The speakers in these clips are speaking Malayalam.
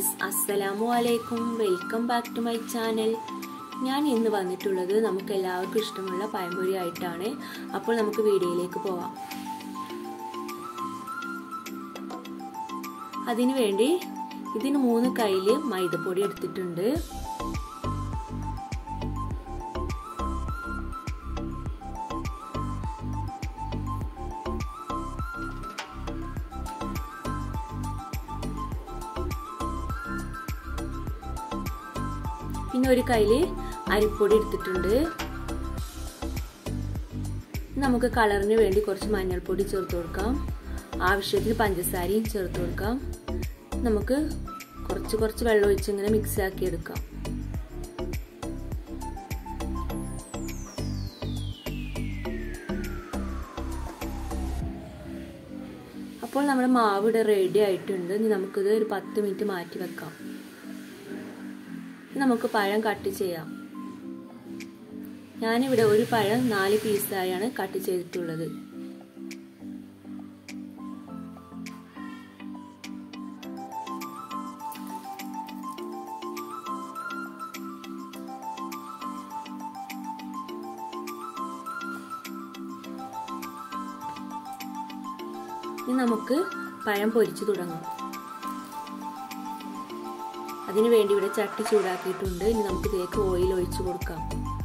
ഫ്രണ്ട്സ് അസ്സലാമു അലൈക്കും welcome back to my channel ഞാൻ ഇന്ന് വന്നിട്ടുള്ളത് നമുക്ക് എല്ലാവർക്കും ഇഷ്ടമുള്ള പഴംപൊരി ആയിട്ടാണ് അപ്പോൾ നമുക്ക് വീഡിയോയിലേക്ക് പോവാം അതിനു വേണ്ടി ഇതിന് മൂന്ന് കയ്യിൽ മൈദപ്പൊടി എടുത്തിട്ടുണ്ട് പിന്നെ ഒരു കയ്യിൽ അരിപ്പൊടി എടുത്തിട്ടുണ്ട് നമുക്ക് കളറിന് വേണ്ടി കുറച്ച് മഞ്ഞൾപ്പൊടി ചേർത്ത് കൊടുക്കാം ആവശ്യത്തിന് പഞ്ചസാരയും ചേർത്ത് കൊടുക്കാം നമുക്ക് കുറച്ച് കുറച്ച് വെള്ളം ഒഴിച്ച് ഇങ്ങനെ മിക്സ് ആക്കി എടുക്കാം അപ്പോൾ നമ്മുടെ മാവ് ഇവിടെ റെഡി ആയിട്ടുണ്ട് ഇനി നമുക്കിത് ഒരു പത്ത് മിനിറ്റ് മാറ്റി വെക്കാം നമുക്ക് പഴം കട്ട് ചെയ്യാം ഞാനിവിടെ ഒരു പഴം നാല് പീസായാണ് കട്ട് ചെയ്തിട്ടുള്ളത് ഇനി നമുക്ക് പഴം പൊരിച്ചു തുടങ്ങാം അതിനു വേണ്ടി ഇവിടെ ചട്ടി ചൂടാക്കിയിട്ടുണ്ട് ഇനി നമുക്ക് ഇതിലേക്ക് ഓയിൽ ഒഴിച്ചു കൊടുക്കാം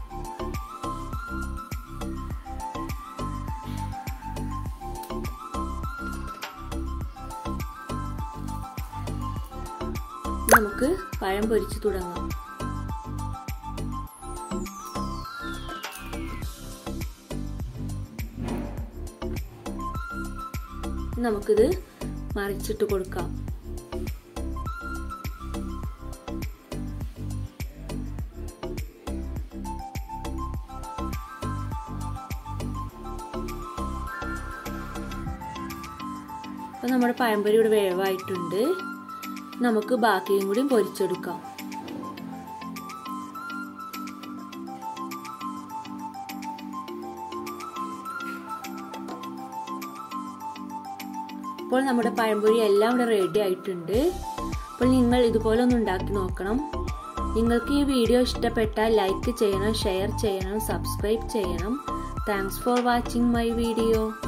നമുക്ക് പഴം പൊരിച്ചു തുടങ്ങാം നമുക്കിത് മറിച്ചിട്ട് കൊടുക്കാം അപ്പം നമ്മുടെ പഴംപൊരി ഇവിടെ വേവായിട്ടുണ്ട് നമുക്ക് ബാക്കിയും കൂടി പൊരിച്ചെടുക്കാം അപ്പോൾ നമ്മുടെ പഴംപൊരി എല്ലാം ഇവിടെ റെഡി ആയിട്ടുണ്ട് അപ്പോൾ നിങ്ങൾ ഇതുപോലെ ഒന്ന് ഉണ്ടാക്കി നോക്കണം നിങ്ങൾക്ക് ഈ വീഡിയോ ഇഷ്ടപ്പെട്ടാൽ ലൈക്ക് ചെയ്യണം ഷെയർ ചെയ്യണം സബ്സ്ക്രൈബ് ചെയ്യണം thanks for watching my video